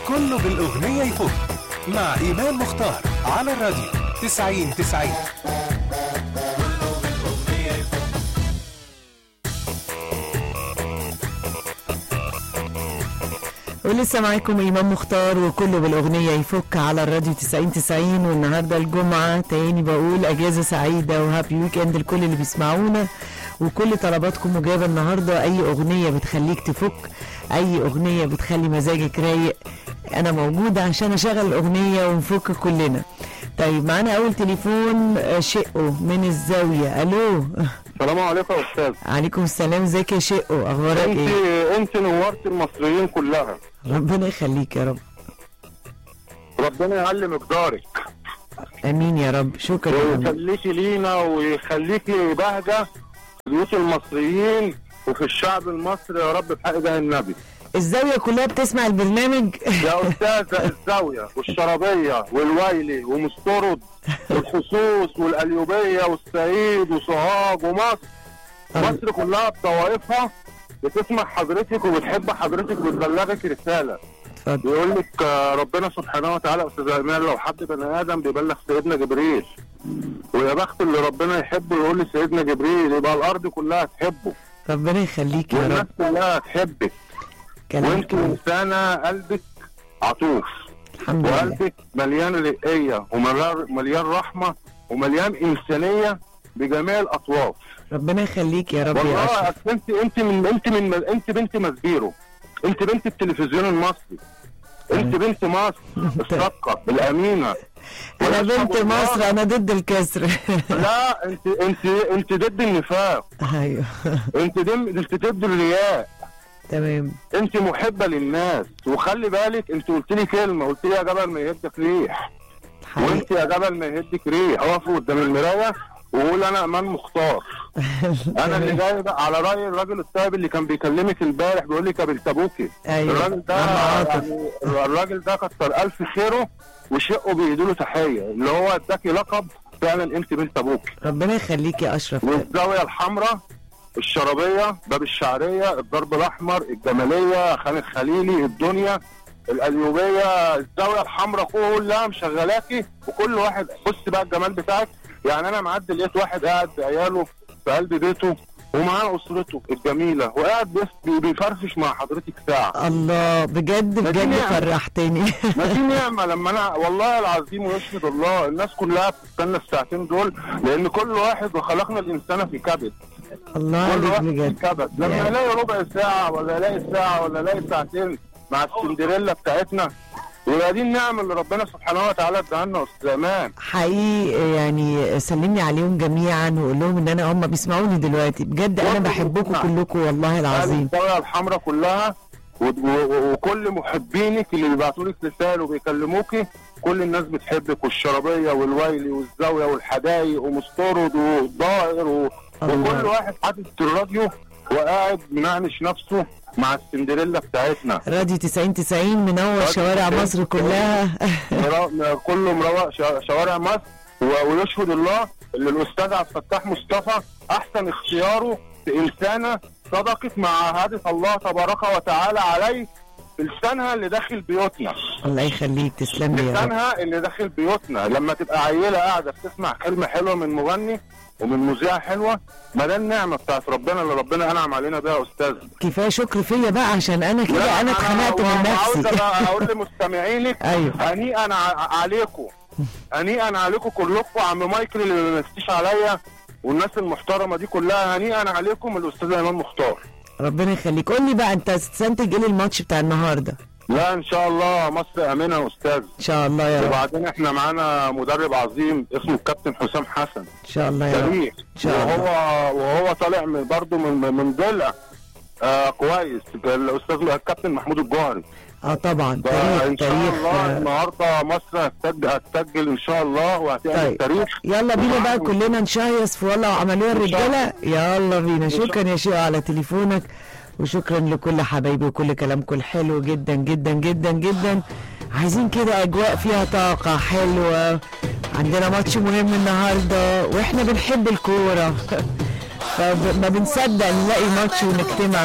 كله بالأغنية يفوت مع إيمان مختار على الراديو 90 90 ولسه معاكم إمام مختار وكله بالأغنية يفك على الراديو 90 90 والنهاردة الجمعة تاني بقول أجازة سعيدة وهابي ويك إند لكل اللي بيسمعونا وكل طلباتكم مجابة النهاردة أي أغنية بتخليك تفك أي أغنية بتخلي مزاجك رايق أنا موجودة عشان أشغل الأغنية ونفك كلنا طيب معانا أول تليفون آه، شقه من الزاوية ألو السلام عليكم يا استاذ عليكم السلام ازيك يا شقه أخبارك انت إيه انت نورت المصريين كلها ربنا يخليك يا رب ربنا يعلي مقدارك امين يا رب شكرا يا رب. ويخليكي لينا ويخليكي بهجه في بيوت المصريين وفي الشعب المصري يا رب بحق ده النبي الزاويه كلها بتسمع البرنامج يا استاذه الزاويه والشرابيه والويلي ومسترد والخصوص والقليوبيه والصعيد وسوهاج ومصر مصر كلها بطوائفها بتسمع حضرتك وبتحب حضرتك وبتبلغك رساله اتفضل بيقول لك آه، ربنا سبحانه وتعالى يا استاذ ايمان لو حب بني ادم بيبلغ سيدنا جبريل ويا بخت اللي ربنا يحبه يقول لسيدنا جبريل يبقى الارض كلها تحبه ربنا يخليك يا والناس رب كلها تحبك كلام وانت كويس. انسانه قلبك عطوف الحمد لله وقلبك مليان رقيه ومليان مليان رحمه ومليان انسانيه بجميع الاطواف ربنا يخليك يا رب يا والله اشرف أصل انت انت من انت من انت بنت مسبيرو انت بنت التلفزيون المصري انت بنت مصر الصادقه الامينه انا ونشهد بنت الله- مصر انا ضد الكسر لا انت انت انت ضد النفاق ايوه انت دم انت ضد الرياء تمام انت محبه للناس وخلي بالك انت قلت لي كلمه قلت لي يا جبل ما يهدك ريح وانت حقيقي يا جبل ما يهدك ريح اقف قدام المرايه وقول انا امان مختار انا اللي جاي بقى على راي الراجل الطيب اللي كان بيكلمك امبارح بيقول لك يا بنت ابوكي ايوه الراجل ده عم عاطف يعني الراجل ده كتر الف خيره وشقه بيدوا له تحيه اللي هو اداكي لقب فعلا انت بنت ابوكي ربنا يخليك يا اشرف والزاويه الحمراء الشرابيه باب الشعريه الضرب الاحمر الجماليه خان الخليلي الدنيا القليوبيه الزاويه الحمراء كلها مشغلاكي وكل واحد بص بقى الجمال بتاعك يعني انا معدي لقيت واحد قاعد بعياله في قلب بيته ومعاه اسرته الجميله وقاعد بس بيفرفش مع حضرتك ساعه الله بجد بجد نعمة. فرحتني ما دي نعمه لما انا والله العظيم ويشهد الله الناس كلها بتستنى الساعتين دول لان كل واحد وخلقنا الانسان في كبد الله كل عليك واحد بجد في كبد لما يعني- الاقي ربع ساعه ولا الاقي ساعه ولا الاقي ساعتين مع السندريلا بتاعتنا يبقى دي النعمه اللي ربنا سبحانه وتعالى اداها لنا يا استاذ امان حقيقي يعني سلمني عليهم جميعا وقول لهم ان انا هم بيسمعوني دلوقتي بجد انا والله بحبكم بسمع. كلكم والله العظيم الدوله الحمراء كلها و- و- وكل محبينك اللي بيبعتوا لك رسائل وبيكلموكي كل الناس بتحبك والشرابيه والويلي والزاويه والحدايق ومستورد والضائر و... الله. وكل واحد حاطط الراديو وقاعد منعنش نفسه مع السندريلا بتاعتنا راديو 90 90 منور راديو شوارع 90 مصر كلها مرا- كله مروق شا- شوارع مصر و- ويشهد الله ان الاستاذ عبد الفتاح مصطفى احسن اختياره في انسانه صدقت مع عهاده الله تبارك وتعالى عليه لسانها اللي داخل بيوتنا الله يخليك تسلم لي يا رب لسانها اللي داخل بيوتنا لما تبقى عيله قاعده بتسمع كلمه حلوه من مغني ومن مذيعه حلوه ما ده النعمه بتاعت ربنا اللي ربنا انعم علينا بيها يا استاذ كفايه شكر فيا بقى عشان انا كده لا، انا اتخنقت من عاوز نفسي بقى اقول لمستمعينك ايوه هنيئا ع- عليكم هنيئا عليكم كلكم عم مايكل اللي ما نسيش عليا والناس المحترمه دي كلها هنيئا عليكم الاستاذ ايمن مختار ربنا يخليك قول لي بقى انت تستنتج ايه للماتش بتاع النهارده لا ان شاء الله مصر امنه يا استاذ ان شاء الله يا رب وبعدين احنا معانا مدرب عظيم اسمه الكابتن حسام حسن ان شاء الله يا رب تاريخ إن شاء الله. وهو وهو طالع من برضه من من ضلع آه كويس الاستاذ الكابتن محمود الجوهري اه طبعا فان تاريخ شاء تاريخ الله آه، النهارده مصر هتسجل هتسجل ان شاء الله وهتعمل طيب. تاريخ يلا بينا بقى كلنا نشيص في والله وعملوها إن شاء الرجاله يلا بينا شاء شكرا يا شيخ على تليفونك وشكرا لكل حبايبي وكل كلامكم الحلو جدا جدا جدا جدا عايزين كده اجواء فيها طاقه حلوه عندنا ماتش مهم النهارده واحنا بنحب الكوره فما بنصدق نلاقي ماتش ونجتمع